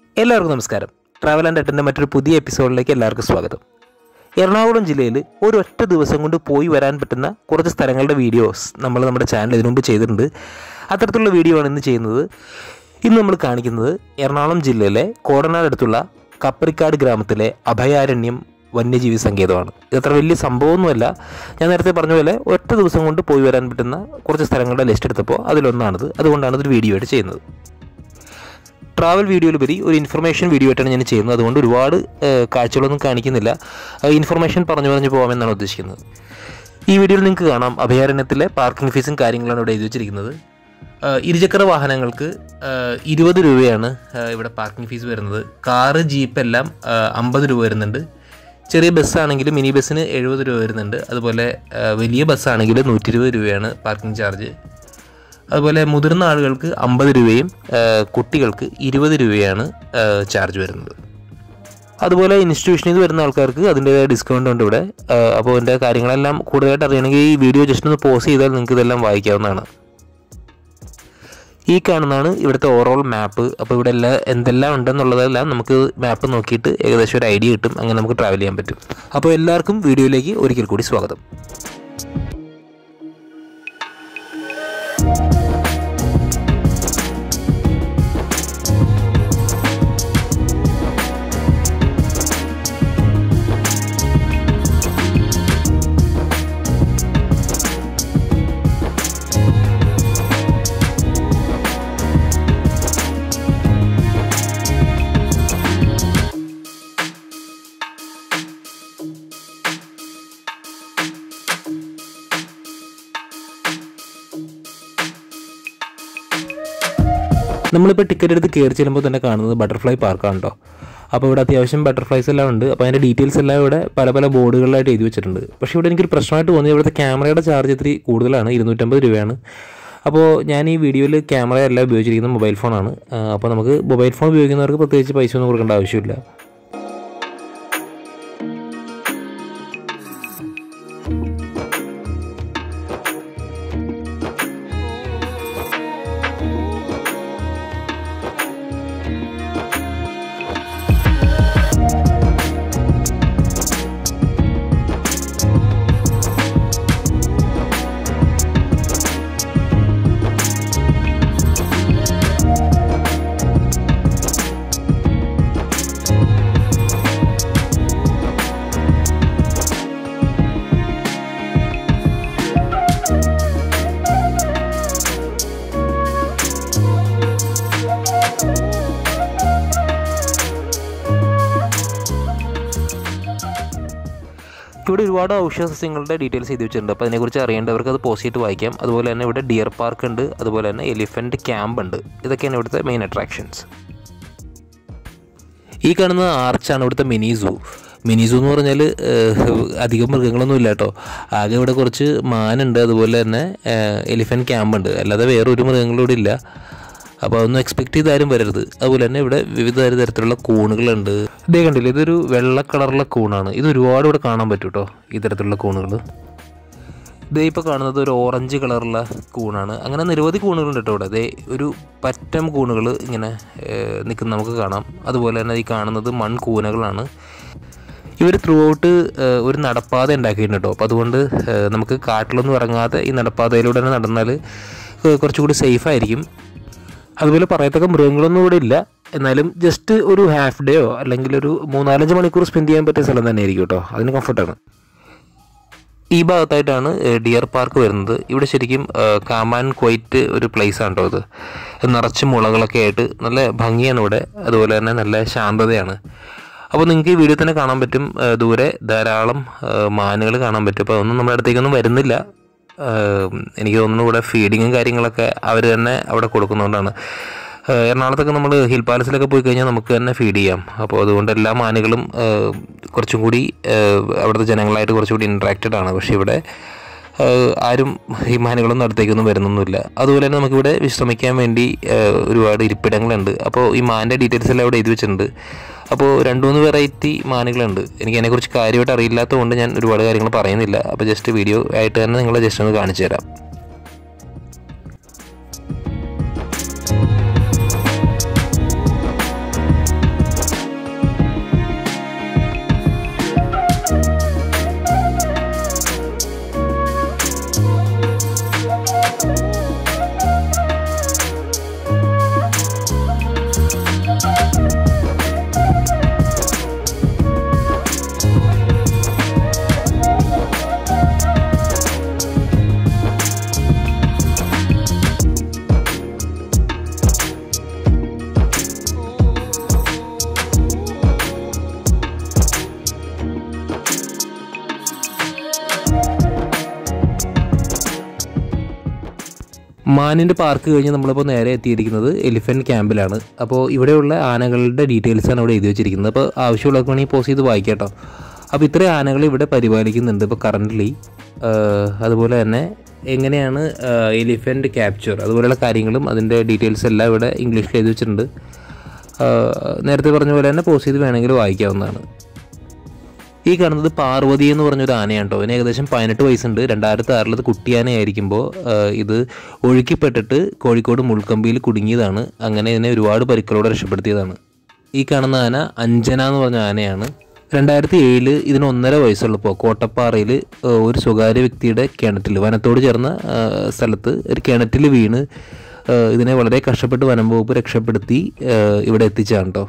എല്ലാവർക്കും നമസ്കാരം travel and അറ്റൻ്റെ മറ്റൊരു പുതിയ എപ്പിസോഡിലേക്ക് എല്ലാവർക്കും സ്വാഗതം എറണാകുളം ജില്ലയിൽ ഒരൊറ്റ ദിവസം കൊണ്ട് പോയി വരാൻ പറ്റുന്ന കുറച്ച് സ്ഥലങ്ങളുടെ വീഡിയോസ് നമ്മൾ നമ്മുടെ ചാനൽ ഇതിനു മുമ്പ് ചെയ്തിട്ടുണ്ട് അത്തരത്തിലുള്ള വീഡിയോ ആണ് ഇന്ന് ചെയ്യുന്നത് ഇന്ന് നമ്മൾ കാണിക്കുന്നത് എറണാകുളം ജില്ലയിലെ കോടനാട് അടുത്തുള്ള കപ്പറിക്കാട് ഗ്രാമത്തിലെ അഭയാരണ്യം വന്യജീവി സങ്കേതമാണ് ഇത് അത്ര വലിയ സംഭവമൊന്നുമല്ല ഞാൻ നേരത്തെ പറഞ്ഞ പോലെ ഒറ്റ ദിവസം കൊണ്ട് പോയി വരാൻ പറ്റുന്ന കുറച്ച് സ്ഥലങ്ങളുടെ ലിസ്റ്റ് എടുത്തപ്പോൾ അതിലൊന്നാണിത് അതുകൊണ്ടാണ് ഇതൊരു വീഡിയോ ആയിട്ട് ചെയ്യുന്നത് ട്രാവൽ വീഡിയോയിലുപരി ഒരു ഇൻഫർമേഷൻ വീഡിയോ ആയിട്ടാണ് ഞാൻ ചെയ്യുന്നത് അതുകൊണ്ട് ഒരുപാട് ഏഹ്, കാഴ്ചകളൊന്നും കാണിക്കുന്നില്ല ഇൻഫർമേഷൻ പറഞ്ഞു പറഞ്ഞു പോകാമെന്നാണ് ഉദ്ദേശിക്കുന്നത് ഈ വീഡിയോയിൽ നിങ്ങൾക്ക് കാണാം അഭയാരണ്യത്തിലെ പാർക്കിംഗ് ഫീസും കാര്യങ്ങളാണ് ഇവിടെ എഴുതി വെച്ചിരിക്കുന്നത് ഏഹ്, ഇരുചക്ര വാഹനങ്ങൾക്ക് ഏഹ്, ഇരുപത് രൂപയാണ് ഏഹ്, ഇവിടെ പാർക്കിംഗ് ഫീസ് വരുന്നത് കാറ് ജീപ്പ് എല്ലാം ഏഹ്, അമ്പത് രൂപ വരുന്നുണ്ട് ചെറിയ ബസ്സാണെങ്കിൽ മിനി ബസ്സിന് എഴുപത് രൂപ വരുന്നുണ്ട് അതുപോലെ ഏഹ്, വലിയ ബസ്സാണെങ്കിൽ നൂറ്റി ഇരുപത് രൂപയാണ് പാർക്കിംഗ് ചാർജ് അതുപോലെ മുതിർന്ന ആളുകൾക്ക് അമ്പത് രൂപയും ആ, കുട്ടികൾക്ക് ഇരുപത് രൂപയാണ് ആ, ചാർജ് വരുന്നത് അതുപോലെ ഇൻസ്റ്റിറ്റ്യൂഷനിൽ നിന്ന് വരുന്ന ആൾക്കാർക്ക് അതിൻ്റെതായ ഡിസ്കൗണ്ട് ഉണ്ട് ഇവിടെ ആ, അപ്പോൾ ഇതിൻ്റെ കാര്യങ്ങളെല്ലാം കൂടുതലായിട്ട് അറിയണമെങ്കിൽ ഈ വീഡിയോ ജസ്റ്റ് ഒന്ന് പോസ് ചെയ്താൽ നിങ്ങൾക്ക് ഇതെല്ലാം വായിക്കാവുന്നതാണ് ഈ കാണുന്നതാണ് ഇവിടുത്തെ ഓവറോൾ മാപ്പ് അപ്പോൾ ഇവിടെ എല്ലാ എന്തെല്ലാം ഉണ്ടെന്നുള്ളതെല്ലാം നമുക്ക് മാപ്പ് നോക്കിയിട്ട് ഏകദേശം ഒരു ഐഡിയ കിട്ടും അങ്ങനെ നമുക്ക് ട്രാവൽ ചെയ്യാൻ പറ്റും അപ്പോൾ എല്ലാവർക്കും വീഡിയോയിലേക്ക് ഒരിക്കൽ കൂടി സ്വാഗതം നമ്മളിപ്പോൾ ടിക്കറ്റ് എടുത്ത് കയറി ചെല്ലുമ്പോൾ തന്നെ കാണുന്നത് ബട്ടർഫ്ലൈ പാർക്കാണ് കേട്ടോ അപ്പോൾ ഇവിടെ അത്യാവശ്യം ബട്ടർഫ്ലൈസ് എല്ലാം ഉണ്ട് അപ്പോൾ അതിൻ്റെ ഡീറ്റെയിൽസ് എല്ലാം ഇവിടെ പല പല ബോർഡുകളിലായിട്ട് എഴുതി വെച്ചിട്ടുണ്ട് പക്ഷേ ഇവിടെ എനിക്കൊരു പ്രശ്നമായിട്ട് തോന്നി ഇവിടുത്തെ ക്യാമറയുടെ ചാർജ് ഇത്തിരി കൂടുതലാണ് ഇരുന്നൂറ്റമ്പത് രൂപയാണ് അപ്പോൾ ഞാൻ ഈ വീഡിയോയിൽ ക്യാമറ എല്ലാം ഉപയോഗിച്ചിരിക്കുന്നത് മൊബൈൽ ഫോണാണ് ആ, അപ്പോൾ നമുക്ക് മൊബൈൽ ഫോൺ ഉപയോഗിക്കുന്നവർക്ക് പ്രത്യേകിച്ച് പൈസ ഒന്നും കൊടുക്കേണ്ട ആവശ്യമില്ല ഇവിടെ ഒരുപാട് ഔഷധ സസ്യങ്ങളുടെ ഡീറ്റെയിൽസ് എഴുതി വെച്ചിട്ടുണ്ട് അപ്പോൾ അതിനെക്കുറിച്ച് അറിയേണ്ടവർക്ക് അത് പോസ്റ്റ് ചെയ്തിട്ട് വായിക്കാം അതുപോലെ തന്നെ ഇവിടെ ഡിയർ പാർക്ക് ഉണ്ട് അതുപോലെ തന്നെ എലിഫൻറ്റ് ക്യാമ്പ് ഉണ്ട് ഇതൊക്കെയാണ് ഇവിടുത്തെ മെയിൻ അട്രാക്ഷൻസ് ഈ കാണുന്ന ആർച്ചാണ് ഇവിടുത്തെ മിനി സൂ മിനി സൂ എന്ന് പറഞ്ഞാൽ അധികം മൃഗങ്ങളൊന്നും ഇല്ല കേട്ടോ ആകെ ഇവിടെ കുറച്ച് മാനുണ്ട് അതുപോലെ തന്നെ എലിഫൻറ്റ് ക്യാമ്പ് ഉണ്ട് അല്ലാതെ വേറെ ഒരു മൃഗങ്ങളും ഇവിടെ ഇല്ല അപ്പോൾ അതൊന്നും എക്സ്പെക്ട് ചെയ്ത് ആരും വരരുത് അതുപോലെ തന്നെ ഇവിടെ വിവിധ തരത്തിലുള്ള കൂണുകളുണ്ട് ഇതേ കണ്ടില്ല ഇതൊരു വെള്ള കളറുള്ള കൂണാണ് ഇത് ഒരുപാട് ഇവിടെ കാണാൻ പറ്റും കേട്ടോ ഇത്തരത്തിലുള്ള കൂണുകൾ ഇതേ ഇപ്പോൾ കാണുന്നത് ഒരു ഓറഞ്ച് കളറുള്ള കൂണാണ് അങ്ങനെ നിരവധി കൂണുകളുണ്ട് കേട്ടോ ഇവിടെ ദേ ഒരു പറ്റം കൂണുകൾ ഇങ്ങനെ നിൽക്കുന്ന നമുക്ക് കാണാം അതുപോലെ തന്നെ ഈ കാണുന്നത് മൺകൂനകളാണ് ഇവർ ത്രൂ ഔട്ട് ഒരു നടപ്പാത ഉണ്ടാക്കിയിട്ടുണ്ട് കേട്ടോ അപ്പോൾ അതുകൊണ്ട് ഏഹ്, നമുക്ക് കാട്ടിലൊന്നും ഇറങ്ങാതെ ഈ നടപ്പാതയിലൂടെ തന്നെ നടന്നാൽ ഏഹ്, കുറച്ചുകൂടി സേഫ് ആയിരിക്കും അതുപോലെ പറയത്തക്ക മൃഗങ്ങളൊന്നും ഇവിടെ ഇല്ല എന്നാലും ജസ്റ്റ് ഒരു ഹാഫ് ഡേയോ അല്ലെങ്കിൽ ഒരു മൂന്നാലഞ്ച് മണിക്കൂർ സ്പെൻഡ് ചെയ്യാൻ പറ്റിയ സ്ഥലം തന്നെ ആയിരിക്കും കേട്ടോ അതിന് കംഫർട്ടാണ് ഈ ഭാഗത്തായിട്ടാണ് ഏഹ്, ഡിയർ പാർക്ക് വരുന്നത് ഇവിടെ ശരിക്കും ഏഹ്, കാമാൻ ക്വൈറ്റ് ഒരു പ്ലേസ് ആണ് കേട്ടോ ഇത് നിറച്ച് മുളകളൊക്കെ ആയിട്ട് നല്ല ഭംഗിയാണ് ഇവിടെ അതുപോലെ തന്നെ നല്ല ശാന്തതയാണ് അപ്പോൾ നിങ്ങൾക്ക് ഈ വീഡിയോ തന്നെ കാണാൻ പറ്റും ഏഹ്, ദൂരെ ധാരാളം മാനുകൾ കാണാൻ പറ്റും അപ്പോൾ അതൊന്നും നമ്മുടെ അടുത്തേക്കൊന്നും വരുന്നില്ല ഏഹ്, എനിക്ക് തോന്നുന്നു ഇവിടെ ഫീഡിങ്ങും കാര്യങ്ങളൊക്കെ അവർ തന്നെ അവിടെ കൊടുക്കുന്നതുകൊണ്ടാണ് ഏഹ്, എറണാകുളത്തൊക്കെ നമ്മൾ ഹിൽ പാലസിലൊക്കെ പോയി കഴിഞ്ഞാൽ നമുക്ക് തന്നെ ഫീഡ് ചെയ്യാം അപ്പോൾ അതുകൊണ്ട് എല്ലാ മാനുകളും ഏഹ്, കുറച്ചും കൂടി ഏഹ്, അവിടുത്തെ ജനങ്ങളായിട്ട് കുറച്ചുകൂടി ഇൻട്രാക്റ്റഡ് ആണ് പക്ഷേ ഇവിടെ ഏഹ്, ആരും ഈ മാനുകളൊന്നും അടുത്തേക്കൊന്നും വരുന്നൊന്നുമില്ല അതുപോലെ തന്നെ നമുക്കിവിടെ വിശ്രമിക്കാൻ വേണ്ടി ഏഹ്, ഒരുപാട് ഇരിപ്പിടങ്ങളുണ്ട് അപ്പോൾ ഈ മാൻ്റെ ഡീറ്റെയിൽസ് എല്ലാം ഇവിടെ എഴുതി വെച്ചിട്ടുണ്ട് അപ്പോൾ രണ്ട് മൂന്ന് വെറൈറ്റി മാനുകളുണ്ട് എനിക്ക് അതിനെക്കുറിച്ച് കാര്യമായിട്ട് അറിയില്ലാത്തതുകൊണ്ട് ഞാൻ ഒരുപാട് കാര്യങ്ങൾ പറയുന്നില്ല അപ്പോൾ ജസ്റ്റ് വീഡിയോ ആയിട്ട് തന്നെ നിങ്ങളെ ജസ്റ്റ് ഒന്ന് കാണിച്ചു തരാം മാനിൻ്റെ പാർക്ക് കഴിഞ്ഞ് നമ്മളിപ്പോൾ നേരെ എത്തിയിരിക്കുന്നത് എലിഫൻറ്റ് ക്യാമ്പിലാണ് അപ്പോൾ ഇവിടെയുള്ള ആനകളുടെ ഡീറ്റെയിൽസാണ് ഇവിടെ എഴുതി വെച്ചിരിക്കുന്നത് അപ്പോൾ ആവശ്യമുള്ളവർക്ക് വേണമെങ്കിൽ പോസ് ചെയ്ത് വായിക്കാം കേട്ടോ അപ്പോൾ ഇത്രയും ആനകൾ ഇവിടെ പരിപാലിക്കുന്നുണ്ട് ഇപ്പോൾ കറൻ്റ്ലി അതുപോലെ തന്നെ എങ്ങനെയാണ് എലിഫൻറ്റ് ക്യാപ്ചർ അതുപോലെയുള്ള കാര്യങ്ങളും അതിൻ്റെ ഡീറ്റെയിൽസ് എല്ലാം ഇവിടെ ഇംഗ്ലീഷിൽ എഴുതി വെച്ചിട്ടുണ്ട് ആ, നേരത്തെ പറഞ്ഞ പോലെ തന്നെ പോസ് ചെയ്ത് വേണമെങ്കിൽ വായിക്കാവുന്നതാണ് ഈ കാണുന്നത് പാർവതി എന്ന് പറഞ്ഞൊരു ആനയാണ് കേട്ടോ ഇതിന് ഏകദേശം പതിനെട്ട് വയസ്സുണ്ട് രണ്ടായിരത്തി ആറിലത് കുട്ടിയാനയായിരിക്കുമ്പോൾ ഇത് ഒഴുക്കിപ്പെട്ടിട്ട് കോഴിക്കോട് മുൾക്കമ്പിയിൽ കുടുങ്ങിയതാണ് അങ്ങനെ ഇതിനെ ഒരുപാട് പരിക്കളോടെ രക്ഷപ്പെടുത്തിയതാണ് ഈ കാണുന്ന ആന അഞ്ജന എന്ന് പറഞ്ഞ ആനയാണ് രണ്ടായിരത്തി ഏഴില് ഇതിന് ഒന്നര വയസ്സുള്ളപ്പോൾ കോട്ടപ്പാറയിൽ ഒരു സ്വകാര്യ വ്യക്തിയുടെ കിണറ്റിൽ വനത്തോട് ചേർന്ന ആ, സ്ഥലത്ത് ഒരു കിണറ്റിൽ വീണ് ആ, ഇതിനെ വളരെ കഷ്ടപ്പെട്ട് വനം വകുപ്പ് രക്ഷപ്പെടുത്തി ആ, ഇവിടെ എത്തിച്ചതാണ് കേട്ടോ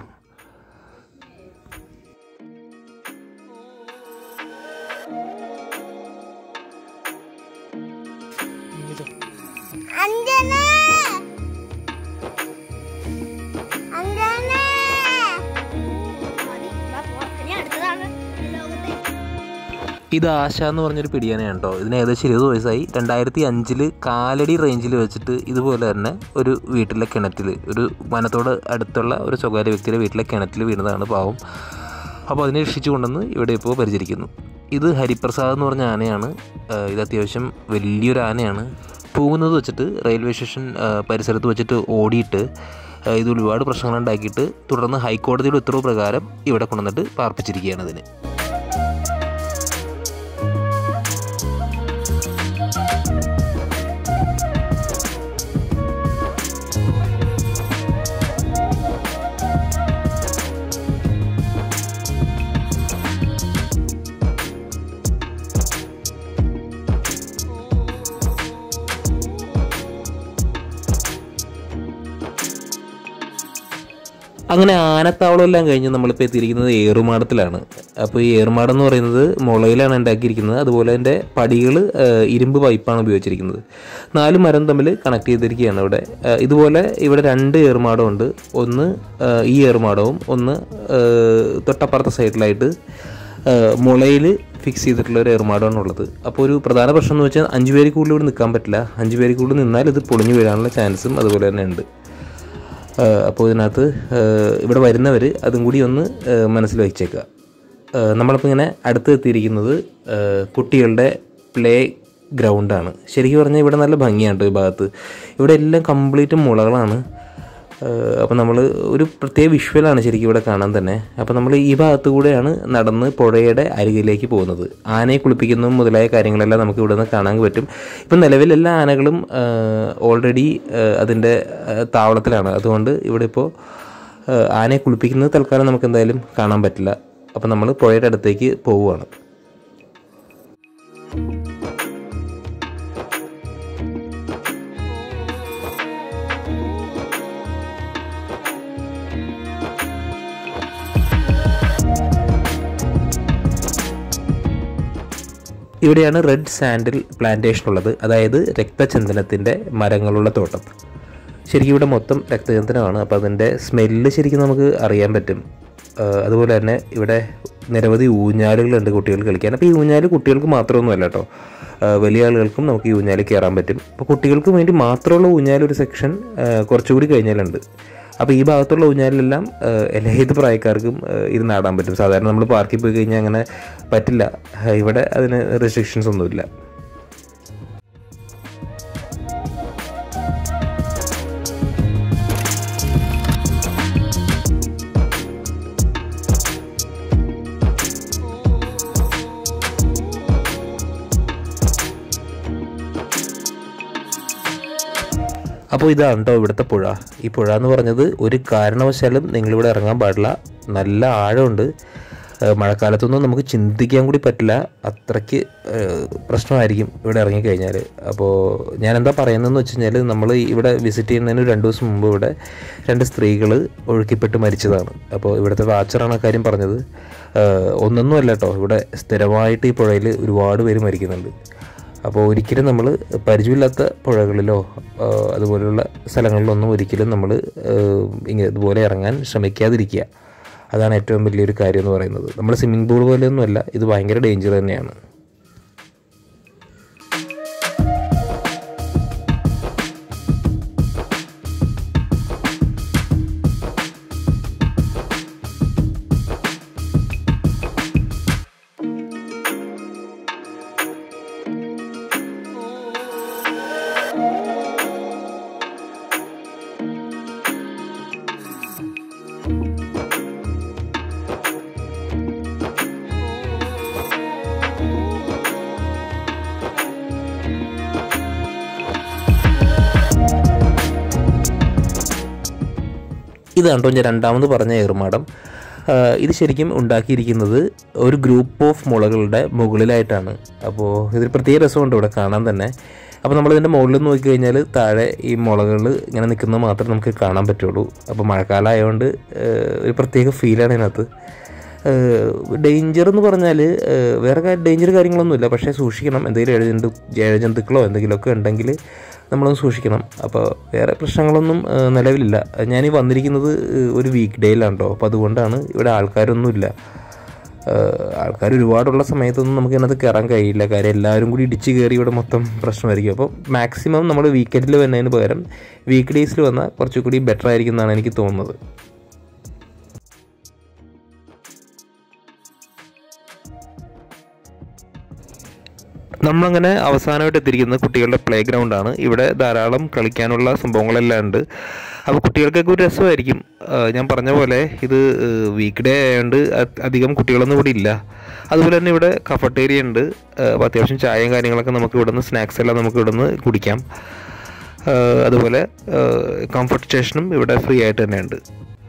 അഞ്ജന അഞ്ജന ഇനി അടുത്തതാണ് ലോകത്തെ ഇത് ആശ എന്ന് പറഞ്ഞൊരു പിടിയാനയാണ് കേട്ടോ ഇതിന് ഏകദേശം ഇരുപത് വയസ്സായി രണ്ടായിരത്തി അഞ്ചിൽ കാലടി റേഞ്ചിൽ വെച്ചിട്ട് ഇതുപോലെ തന്നെ ഒരു വീട്ടിലെ കിണറ്റിൽ ഒരു വനത്തോട് അടുത്തുള്ള ഒരു സ്വകാര്യ വ്യക്തിയുടെ വീട്ടിലെ കിണറ്റിൽ വീണതാണ് പാവം അപ്പോൾ അതിനെ രക്ഷിച്ചു കൊണ്ടുവന്ന് ഇവിടെ ഇപ്പോൾ പരിചരിക്കുന്നു ഇത് ഹരിപ്രസാദ് എന്ന് പറഞ്ഞ ആനയാണ് ആ, ഇത് അത്യാവശ്യം വലിയൊരു ആനയാണ് പോകുന്നത് വെച്ചിട്ട് റെയിൽവേ സ്റ്റേഷൻ ആ, പരിസരത്ത് വെച്ചിട്ട് ഓടിയിട്ട് ആ, ഇത് ഒരുപാട് പ്രശ്നങ്ങൾ ഉണ്ടാക്കിയിട്ട് തുടർന്ന് ഹൈക്കോടതിയുടെ ഉത്തരവ് പ്രകാരം ഇവിടെ കൊണ്ടുവന്നിട്ട് പാർപ്പിച്ചിരിക്കുകയാണ് ഇതിന് അങ്ങനെ ആനത്താവളം എല്ലാം കഴിഞ്ഞ് നമ്മളിപ്പോൾ എത്തിയിരിക്കുന്നത് ഏറുമാടത്തിലാണ് അപ്പോൾ ഈ ഏറുമാടം എന്ന് പറയുന്നത് മുളയിലാണ് ഉണ്ടാക്കിയിരിക്കുന്നത് അതുപോലെ അതിൻ്റെ പടികൾ ഇരുമ്പ് പൈപ്പാണ് ഉപയോഗിച്ചിരിക്കുന്നത് നാല് മരം തമ്മിൽ കണക്ട് ചെയ്തിരിക്കുകയാണ് ഇവിടെ ആ, ഇതുപോലെ ഇവിടെ രണ്ട് ഏറുമാടമുണ്ട് ഒന്ന് ആ, ഈ ഏറുമാടവും ഒന്ന് ആ, തൊട്ടപ്പുറത്തെ സൈഡിലായിട്ട് മുളയിൽ ഫിക്സ് ചെയ്തിട്ടുള്ള ഒരു ഏറുമാടമാണ് ഉള്ളത് അപ്പോൾ ഒരു പ്രധാന പ്രശ്നം എന്ന് വെച്ചാൽ അഞ്ച് പേര് കൂടുതൽ ഇവിടെ നിൽക്കാൻ പറ്റില്ല അഞ്ച് പേര് കൂടുതൽ നിന്നാൽ ഇത് പൊളിഞ്ഞു വീഴാനുള്ള ചാൻസും അതുപോലെ തന്നെ ഉണ്ട് ആഹ് അപ്പോൾ ഇതിനകത്ത് ആഹ് ഇവിടെ വരുന്നവർ അതും കൂടി ഒന്ന് ആഹ് മനസ്സിൽ വെച്ചേക്കുക ആഹ് നമ്മളിപ്പോൾ ഇങ്ങനെ അടുത്ത് എത്തിയിരിക്കുന്നത് ആഹ് കുട്ടികളുടെ പ്ലേ ഗ്രൗണ്ടാണ് ശരിക്കും പറഞ്ഞാൽ ഇവിടെ നല്ല ഭംഗിയാണ് കേട്ടോ ഈ ഭാഗത്ത് ഇവിടെ എല്ലാം കംപ്ലീറ്റ് മുളകളാണ് ആഹ് അപ്പോൾ നമ്മൾ ഒരു പ്രത്യേക വിഷ്വലാണ് ശരിക്കും ഇവിടെ കാണാൻ തന്നെ അപ്പോൾ നമ്മൾ ഈ ഭാഗത്ത് കൂടെയാണ് നടന്ന് പുഴയുടെ അരികിലേക്ക് പോകുന്നത് ആനയെ കുളിപ്പിക്കുന്നതും മുതലായ കാര്യങ്ങളെല്ലാം നമുക്ക് ഇവിടെ നിന്ന് കാണാൻ പറ്റും ഇപ്പം നിലവിൽ എല്ലാ ആനകളും ഓൾറെഡി അതിൻ്റെ ആഹ് താവളത്തിലാണ് അതുകൊണ്ട് ഇവിടെ ഇപ്പോൾ ആഹ് ആനയെ കുളിപ്പിക്കുന്നത് തൽക്കാലം നമുക്ക് എന്തായാലും കാണാൻ പറ്റില്ല അപ്പോൾ നമ്മൾ പുഴയുടെ അടുത്തേക്ക് പോവുകയാണ് ഇവിടെയാണ് റെഡ് സാൻഡിൽ പ്ലാന്റേഷൻ ഉള്ളത് അതായത് രക്തചന്ദനത്തിൻ്റെ മരങ്ങളുള്ള തോട്ടം ശരിക്കും ഇവിടെ മൊത്തം രക്തചന്ദനമാണ് അപ്പോൾ അതിൻ്റെ സ്മെല്ല് ശരിക്കും നമുക്ക് അറിയാൻ പറ്റും ആ, അതുപോലെ തന്നെ ഇവിടെ നിരവധി ഊഞ്ഞാലുകളുണ്ട് കുട്ടികൾക്ക് കളിക്കാൻ അപ്പോൾ ഈ ഊഞ്ഞാല് കുട്ടികൾക്ക് മാത്രമൊന്നുമല്ല കേട്ടോ ആ, വലിയ ആളുകൾക്കും നമുക്ക് ഈ ഊഞ്ഞാലിൽ കയറാൻ പറ്റും അപ്പോൾ കുട്ടികൾക്ക് വേണ്ടി മാത്രമുള്ള ഊഞ്ഞാൽ ഒരു സെക്ഷൻ കുറച്ചുകൂടി കഴിഞ്ഞാലുണ്ട് അപ്പോൾ ഈ ഭാഗത്തുള്ള ഊഞ്ഞാലിലെല്ലാം ആ, എല്ലാ ഏത് പ്രായക്കാർക്കും ആ, ഇരുന്ന് ആടാൻ പറ്റും സാധാരണ നമ്മൾ പാർക്കിൽ പോയി കഴിഞ്ഞാൽ അങ്ങനെ പറ്റില്ല ആ, ഇവിടെ അതിന് റെസ്ട്രിക്ഷൻസ് ഒന്നുമില്ല അപ്പോൾ ഇതാണ് കേട്ടോ ഇവിടുത്തെ പുഴ ഈ പുഴ എന്ന് പറഞ്ഞത് ഒരു കാരണവശാലും നിങ്ങളിവിടെ ഇറങ്ങാൻ പാടില്ല നല്ല ആഴമുണ്ട് ഏഹ് മഴക്കാലത്തൊന്നും നമുക്ക് ചിന്തിക്കാൻ കൂടി പറ്റില്ല അത്രയ്ക്ക് ഏഹ് പ്രശ്നമായിരിക്കും ഇവിടെ ഇറങ്ങിക്കഴിഞ്ഞാൽ അപ്പോൾ ഞാൻ എന്താ പറയുന്നതെന്ന് വെച്ച് കഴിഞ്ഞാൽ നമ്മൾ ഇവിടെ വിസിറ്റ് ചെയ്യുന്നതിന് രണ്ട് ദിവസം മുമ്പ് ഇവിടെ രണ്ട് സ്ത്രീകൾ ഒഴുക്കിപ്പെട്ട് മരിച്ചതാണ് അപ്പോൾ ഇവിടുത്തെ വാച്ചറാണ് ആ കാര്യം പറഞ്ഞത് ഏഹ് ഒന്നൊന്നുമല്ല കേട്ടോ ഇവിടെ സ്ഥിരമായിട്ട് ഈ പുഴയിൽ ഒരുപാട് പേര് മരിക്കുന്നുണ്ട് അപ്പോൾ ഒരിക്കലും നമ്മൾ പരിചയമില്ലാത്ത പുഴകളിലോ ആ, അതുപോലെയുള്ള സ്ഥലങ്ങളിലൊന്നും ഒരിക്കലും നമ്മൾ ഇങ്ങനെ ഇതുപോലെ ഇറങ്ങാൻ ശ്രമിക്കാതിരിക്കുക അതാണ് ഏറ്റവും വലിയൊരു കാര്യം എന്ന് പറയുന്നത് നമ്മൾ സ്വിമ്മിംഗ് പൂൾ പോലെയൊന്നുമല്ല ഇത് ഭയങ്കര ഡേഞ്ചർ തന്നെയാണ് ഇതാണ് കേട്ടോ ഞാൻ രണ്ടാമത് പറഞ്ഞ ഏറുമാടം ആ, ഇത് ശരിക്കും ഉണ്ടാക്കിയിരിക്കുന്നത് ഒരു ഗ്രൂപ്പ് ഓഫ് മുളകളുടെ മുകളിലായിട്ടാണ് അപ്പോൾ ഇതൊരു പ്രത്യേക രസമുണ്ട് ഇവിടെ കാണാൻ തന്നെ അപ്പോൾ നമ്മളിതിൻ്റെ മുകളിൽ നോക്കി കഴിഞ്ഞാൽ താഴെ ഈ മുളകൾ ഇങ്ങനെ നിൽക്കുന്നത് മാത്രമേ നമുക്ക് കാണാൻ പറ്റുള്ളൂ അപ്പോൾ മഴക്കാലം ആയതുകൊണ്ട് ആ, ഒരു പ്രത്യേക ഫീലാണ് ഇതിനകത്ത് ഡേഞ്ചർ എന്ന് പറഞ്ഞാൽ വേറെ ഡേഞ്ചർ കാര്യങ്ങളൊന്നുമില്ല പക്ഷേ സൂക്ഷിക്കണം എന്തെങ്കിലും ഇഴജന്തു ഇഴജന്തുക്കളോ എന്തെങ്കിലുമൊക്കെ ഉണ്ടെങ്കിൽ നമ്മളൊന്ന് സൂക്ഷിക്കണം അപ്പോൾ വേറെ പ്രശ്നങ്ങളൊന്നും ആ, നിലവിലില്ല ഞാൻ ഈ വന്നിരിക്കുന്നത് ഏഹ്, ഒരു വീക്ക് ഡേയിലാണ് കേട്ടോ അപ്പോൾ അതുകൊണ്ടാണ് ഇവിടെ ആൾക്കാരൊന്നുമില്ല ആൾക്കാർ ഒരുപാടുള്ള സമയത്തൊന്നും നമുക്ക് ഇതിനകത്ത് കയറാൻ കഴിയില്ല കാര്യം എല്ലാവരും കൂടി ഇടിച്ച് കയറി ഇവിടെ മൊത്തം പ്രശ്നമായിരിക്കും അപ്പോൾ മാക്സിമം നമ്മൾ വീക്കെൻഡിൽ വരുന്നതിന് പകരം വീക്ക് ഡേയ്സിൽ വന്നാൽ കുറച്ചുകൂടി ബെറ്റർ ആയിരിക്കും എന്നാണ് എനിക്ക് തോന്നുന്നത് നമ്മളങ്ങനെ അവസാനമായിട്ട് എത്തിയിരിക്കുന്നത് കുട്ടികളുടെ പ്ലേ ഗ്രൗണ്ടാണ് ഇവിടെ ധാരാളം കളിക്കാനുള്ള സംഭവങ്ങളെല്ലാം ഉണ്ട് അപ്പോൾ കുട്ടികൾക്കൊക്കെ ഒരു രസമായിരിക്കും ആ, ഞാൻ പറഞ്ഞ പോലെ ഇത് വീക്ക് ഡേ ആയതുകൊണ്ട് അ- അധികം കുട്ടികളൊന്നും ഇവിടെ ഇല്ല അതുപോലെ തന്നെ ഇവിടെ കഫട്ടേരിയ ഉണ്ട് ആ, അപ്പോൾ അത്യാവശ്യം ചായയും കാര്യങ്ങളൊക്കെ നമുക്ക് ഇവിടെ നിന്ന് സ്നാക്സ് എല്ലാം നമുക്ക് ഇവിടെ നിന്ന് കുടിക്കാം ആ, അതുപോലെ കംഫർട്ട് സ്റ്റേഷനും ഇവിടെ ഫ്രീ ആയിട്ട് തന്നെ ഉണ്ട്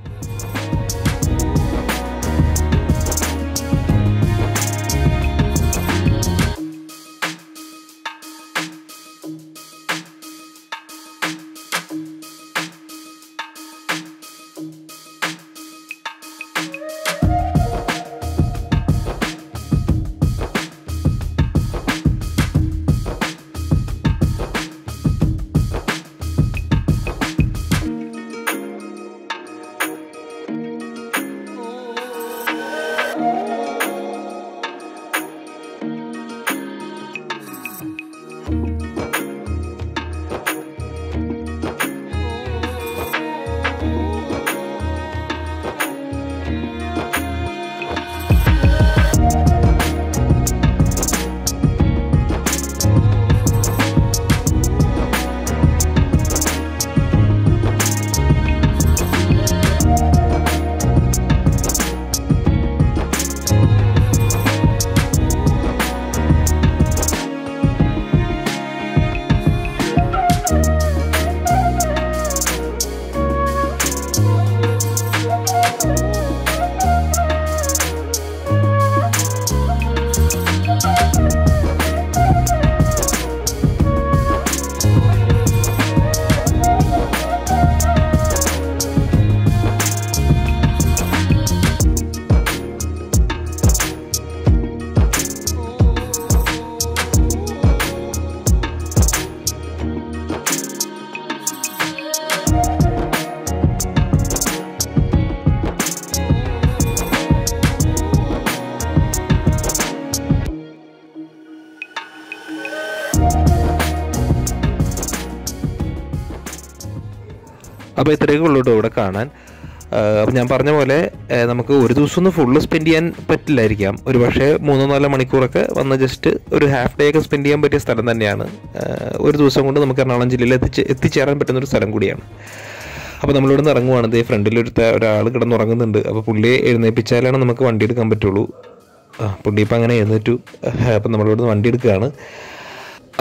അപ്പോൾ ഇത്രയൊക്കെ ഉള്ളൂ കേട്ടോ ഇവിടെ കാണാൻ അപ്പം ഞാൻ പറഞ്ഞ പോലെ ആ, നമുക്ക് ഒരു ദിവസം ഒന്ന് ഫുള്ള് സ്പെൻഡ് ചെയ്യാൻ പറ്റില്ലായിരിക്കാം ഒരു പക്ഷേ മൂന്നോ നാലോ മണിക്കൂറൊക്കെ വന്ന് ജസ്റ്റ് ഒരു ഹാഫ് ഡേ ഒക്കെ സ്പെൻഡ് ചെയ്യാൻ പറ്റിയ സ്ഥലം തന്നെയാണ് ആ, ഒരു ദിവസം കൊണ്ട് നമുക്ക് എറണാകുളം ജില്ലയിൽ എത്തിച്ച് എത്തിച്ചേരാൻ പറ്റുന്ന ഒരു സ്ഥലം കൂടിയാണ് അപ്പോൾ നമ്മളിവിടെ നിന്ന് ഇറങ്ങുവാണ് ദേ ഫ്രണ്ടിൽ ഒരു ഒരാൾ കിടന്നുറങ്ങുന്നുണ്ട് അപ്പോൾ പുള്ളിയെ എഴുന്നേൽപ്പിച്ചാലാണ് നമുക്ക് വണ്ടി എടുക്കാൻ പറ്റുള്ളൂ ആ പുള്ളി ഇപ്പം അങ്ങനെ എഴുന്നേറ്റു അപ്പം നമ്മളിവിടെ നിന്ന് വണ്ടി എടുക്കുകയാണ്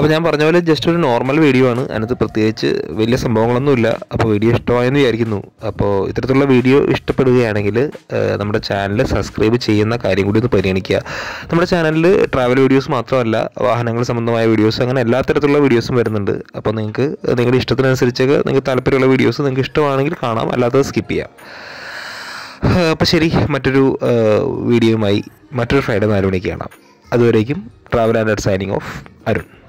അപ്പോൾ ഞാൻ പറഞ്ഞ പോലെ ജസ്റ്റ് ഒരു നോർമൽ വീഡിയോ ആണ് അതിനകത്ത് പ്രത്യേകിച്ച് വലിയ സംഭവങ്ങളൊന്നുമില്ല അപ്പോൾ വീഡിയോ ഇഷ്ടമായെന്ന് വിചാരിക്കുന്നു അപ്പോൾ ഇത്തരത്തിലുള്ള വീഡിയോ ഇഷ്ടപ്പെടുകയാണെങ്കിൽ ഏഹ്, നമ്മുടെ ചാനൽ സബ്സ്ക്രൈബ് ചെയ്യുന്ന കാര്യം കൂടി ഒന്ന് പരിഗണിക്കുക നമ്മുടെ ചാനലിൽ ട്രാവൽ വീഡിയോസ് മാത്രമല്ല വാഹനങ്ങൾ സംബന്ധമായ വീഡിയോസ് അങ്ങനെ എല്ലാ തരത്തിലുള്ള വീഡിയോസും വരുന്നുണ്ട് അപ്പോൾ നിങ്ങൾക്ക് നിങ്ങളുടെ ഇഷ്ടത്തിനനുസരിച്ചൊക്കെ നിങ്ങൾക്ക് താല്പര്യമുള്ള വീഡിയോസ് നിങ്ങൾക്ക് ഇഷ്ടമാണെങ്കിൽ കാണാം അല്ലാത്തത് സ്കിപ്പ് ചെയ്യാം അപ്പോൾ ശരി മറ്റൊരു ഏഹ്, വീഡിയോയുമായി മറ്റൊരു ഫ്രൈഡേ നാല് മണിക്ക് കാണാം അതുവരേക്കും travel and signing off Arun